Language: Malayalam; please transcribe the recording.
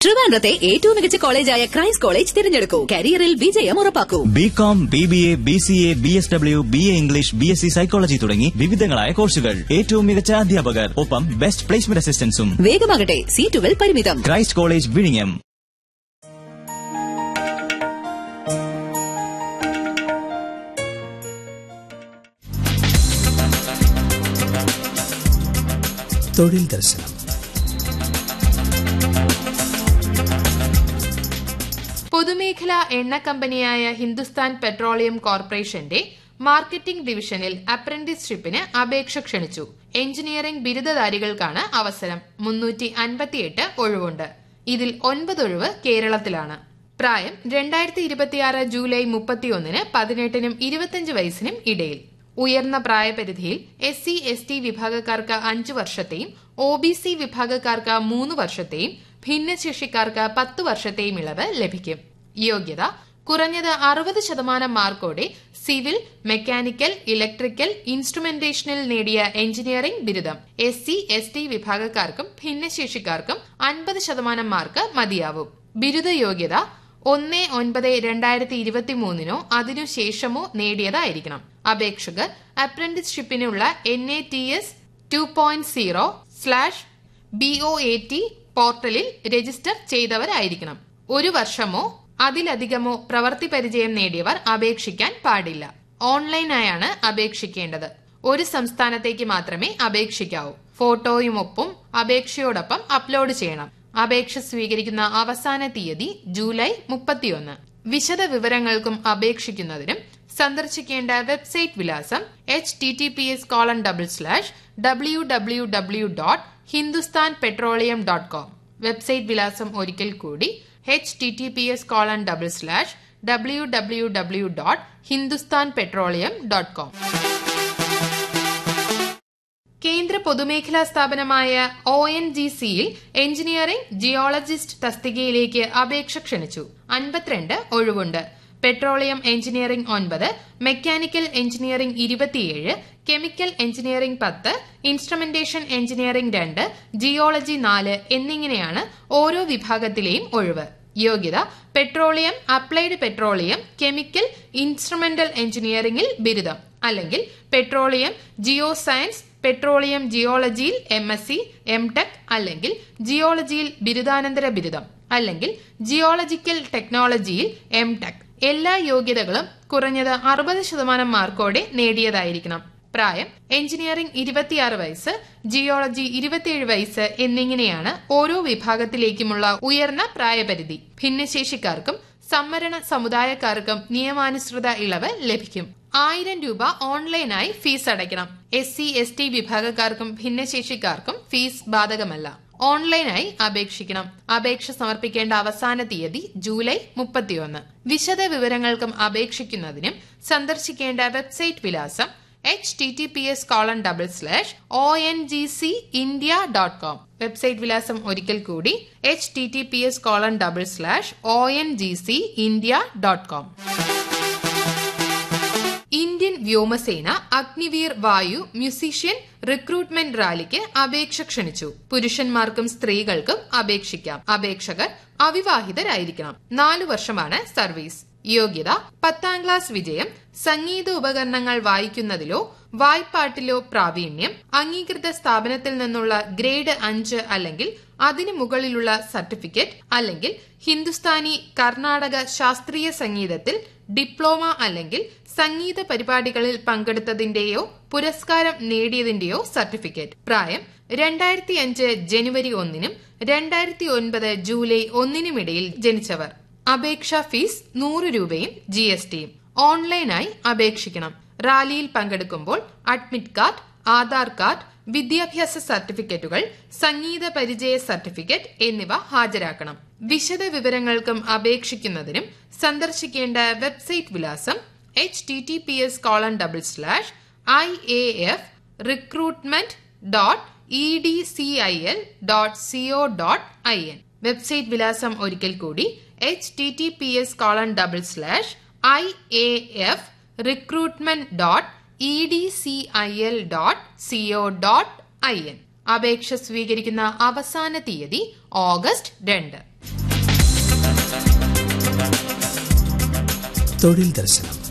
ട്രിവാൻഡ്രത്തെ ഏറ്റവും മികച്ച കോളേജായ ക്രൈസ്റ്റ് കോളേജ് തിരഞ്ഞെടുക്കൂ കരിയറിൽ വിജയം ഉറപ്പാക്കൂ B com B B A B C A B S W B A English B S C psychology തുടങ്ങി വിവിധങ്ങളായ കോഴ്സുകൾ ഏറ്റവും മികച്ച അധ്യാപകർ ഒപ്പം ബെസ്റ്റ് പ്ലേസ്മെന്റ് അസിസ്റ്റൻസും വേഗമാകട്ടെ സീറ്റുകൾ പരിമിതം ക്രൈസ്റ്റ് കോളേജ് വിഴിഞ്ഞം തൊഴിൽ ദർശനം പൊതുമേഖലാ എണ്ണ കമ്പനിയായ ഹിന്ദുസ്ഥാൻ പെട്രോളിയം കോർപ്പറേഷന്റെ മാർക്കറ്റിംഗ് ഡിവിഷനിൽ അപ്രന്റീസ്ഷിപ്പിന് അപേക്ഷ ക്ഷണിച്ചു എഞ്ചിനീയറിംഗ് ബിരുദധാരികൾക്കാണ് അവസരം മുന്നൂറ്റി അൻപത്തിയെട്ട് ഒഴിവുണ്ട് ഇതിൽ ഒൻപത് ഒഴിവ് കേരളത്തിലാണ് പ്രായം രണ്ടായിരത്തി ഇരുപത്തിയാറ് ജൂലൈ മുപ്പത്തിയൊന്നിന് പതിനെട്ടിനും ഇരുപത്തിയഞ്ച് വയസ്സിനും ഇടയിൽ ഉയർന്ന പ്രായപരിധിയിൽ എസ് സി എസ് ടി വിഭാഗക്കാർക്ക് അഞ്ച് വർഷത്തെയും ഒ ബി സി വിഭാഗക്കാർക്ക് മൂന്ന് വർഷത്തെയും ഭിന്നശേഷിക്കാർക്ക് പത്ത് വർഷത്തെയും ഇളവ് ലഭിക്കും യോഗ്യത കുറഞ്ഞത് അറുപത് ശതമാനം മാർക്കോടെ സിവിൽ മെക്കാനിക്കൽ ഇലക്ട്രിക്കൽ ഇൻസ്ട്രുമെന്റേഷനിൽ നേടിയ എഞ്ചിനീയറിംഗ് ബിരുദം എസ് സി എസ് ടി വിഭാഗക്കാർക്കും ഭിന്നശേഷിക്കാർക്കും അൻപത് ശതമാനം മാർക്ക് മതിയാവും ബിരുദ യോഗ്യത ഒന്ന് ഒൻപത് രണ്ടായിരത്തി ഇരുപത്തി മൂന്നിനോ അതിനുശേഷമോ നേടിയതായിരിക്കണം അപേക്ഷകർ അപ്രന്റീസ്ഷിപ്പിനുള്ള N A T S two point zero slash B O A T പോർട്ടലിൽ രജിസ്റ്റർ ചെയ്തവരായിരിക്കണം ഒരു വർഷമോ അതിലധികമോ പ്രവൃത്തി പരിചയം നേടിയവർ അപേക്ഷിക്കാൻ പാടില്ല ഓൺലൈനായാണ് അപേക്ഷിക്കേണ്ടത് ഒരു സംസ്ഥാനത്തേക്ക് മാത്രമേ അപേക്ഷിക്കാവൂ ഫോട്ടോയുമൊപ്പം അപേക്ഷയോടൊപ്പം അപ്ലോഡ് ചെയ്യണം അപേക്ഷ സ്വീകരിക്കുന്ന അവസാന തീയതി ജൂലൈ മുപ്പത്തിയൊന്ന് വിശദ വിവരങ്ങൾക്കും അപേക്ഷിക്കുന്നതിനും സന്ദർശിക്കേണ്ട വെബ്സൈറ്റ് വിലാസം H T T P S colon double slash W W W dot Hindustan petroleum dot com website വിലാസം ഒരിക്കൽ കൂടി H T T P S colon double slash W W W dot Hindustan petroleum dot com കേന്ദ്ര പൊതുമേഖലാ സ്ഥാപനമായ ഒ എൻ ജി സിയിൽ എഞ്ചിനീയറിംഗ് ജിയോളജിസ്റ്റ് തസ്തികയിലേക്ക് അപേക്ഷ ക്ഷണിച്ചു അൻപത്തിരണ്ട് ഒഴിവുണ്ട് പെട്രോളിയം എഞ്ചിനീയറിംഗ് ഒൻപത് മെക്കാനിക്കൽ എഞ്ചിനീയറിംഗ് ഇരുപത്തിയേഴ് കെമിക്കൽ എഞ്ചിനീയറിംഗ് പത്ത് ഇൻസ്ട്രുമെന്റേഷൻ എഞ്ചിനീയറിംഗ് രണ്ട് ജിയോളജി നാല് എന്നിങ്ങനെയാണ് ഓരോ വിഭാഗത്തിലെയും ഒഴിവ് യോഗ്യത petroleum applied petroleum chemical instrumental എഞ്ചിനീയറിംഗിൽ ബിരുദം അല്ലെങ്കിൽ പെട്രോളിയം ജിയോ സയൻസ് പെട്രോളിയം ജിയോളജിയിൽ M S C M tech അല്ലെങ്കിൽ ജിയോളജിയിൽ ബിരുദാനന്തര ബിരുദം അല്ലെങ്കിൽ ജിയോളജിക്കൽ ടെക്നോളജിയിൽ എം ടെക് എല്ലാ യോഗ്യതകളും കുറഞ്ഞത് അറുപത് ശതമാനം മാർക്കോടെ നേടിയതായിരിക്കണം പ്രായം എഞ്ചിനീയറിംഗ് ഇരുപത്തിയാറ് വയസ്സ് ജിയോളജി ഇരുപത്തിയേഴ് വയസ്സ് എന്നിങ്ങനെയാണ് ഓരോ വിഭാഗത്തിലേക്കുമുള്ള ഉയർന്ന പ്രായപരിധി ഭിന്നശേഷിക്കാർക്കും സംവരണ സമുദായക്കാർക്കും നിയമാനുസൃത ഇളവ് ലഭിക്കും ആയിരം രൂപ ഓൺലൈനായി ഫീസ് അടയ്ക്കണം എസ് സി എസ് ടി വിഭാഗക്കാർക്കും ഭിന്നശേഷിക്കാർക്കും ഫീസ് ബാധകമല്ല ഓൺലൈനായി അപേക്ഷിക്കണം അപേക്ഷ സമർപ്പിക്കേണ്ട അവസാന തീയതി ജൂലൈ മുപ്പത്തിയൊന്ന് വിശദ വിവരങ്ങൾക്കും അപേക്ഷിക്കുന്നതിനും സന്ദർശിക്കേണ്ട വെബ്സൈറ്റ് വിലാസം H T T P S colon double slash O N G C India dot com website വിലാസം ഒരിക്കൽ കൂടി H T T P S colon double slash O N G C India dot com Indian വ്യോമസേന അഗ്നിവീർ വായു മ്യൂസീഷ്യൻ റിക്രൂട്ട്മെന്റ് റാലിക്ക് അപേക്ഷ ക്ഷണിച്ചു പുരുഷന്മാർക്കും സ്ത്രീകൾക്കും അപേക്ഷിക്കാം അപേക്ഷകർ അവിവാഹിതരായിരിക്കണം നാലു വർഷമാണ് സർവീസ് യോഗ്യത പത്താം ക്ലാസ് വിജയം സംഗീത ഉപകരണങ്ങൾ വായിക്കുന്നതിലോ വായ്പാട്ടിലോ പ്രാവീണ്യം അംഗീകൃത സ്ഥാപനത്തിൽ നിന്നുള്ള ഗ്രേഡ് അഞ്ച് അല്ലെങ്കിൽ അതിനു മുകളിലുള്ള സർട്ടിഫിക്കറ്റ് അല്ലെങ്കിൽ ഹിന്ദുസ്ഥാനി കർണാടക ശാസ്ത്രീയ സംഗീതത്തിൽ ഡിപ്ലോമ അല്ലെങ്കിൽ സംഗീത പരിപാടികളിൽ പങ്കെടുത്തതിന്റെയോ പുരസ്കാരം നേടിയതിന്റെയോ സർട്ടിഫിക്കറ്റ് പ്രായം രണ്ടായിരത്തി അഞ്ച് ജനുവരി ഒന്നിനും രണ്ടായിരത്തി ഒൻപത് ജൂലൈ ഒന്നിനുമിടയിൽ ജനിച്ചവർ അപേക്ഷാ ഫീസ് നൂറ് രൂപയും ജി എസ് ടിയും ഓൺലൈനായി അപേക്ഷിക്കണം റാലിയിൽ പങ്കെടുക്കുമ്പോൾ അഡ്മിറ്റ് കാർഡ് ആധാർ കാർഡ് വിദ്യാഭ്യാസ സർട്ടിഫിക്കറ്റുകൾ സംഗീത പരിചയ സർട്ടിഫിക്കറ്റ് എന്നിവ ഹാജരാക്കണം വിശദ വിവരങ്ങൾക്കും അപേക്ഷിക്കുന്നതിനും സന്ദർശിക്കേണ്ട വെബ്സൈറ്റ് വിലാസം H T T P S colon double slash I A F recruitment dot E D C I L dot C O dot I N website വിലാസം ഒരിക്കൽ കൂടി H T T P S colon double slash I A F recruitment dot E D C I L dot C O dot I N അപേക്ഷ സ്വീകരിക്കുന്ന അവസാന തീയതി ഓഗസ്റ്റ് രണ്ട് തൊഴിൽ ദർശനം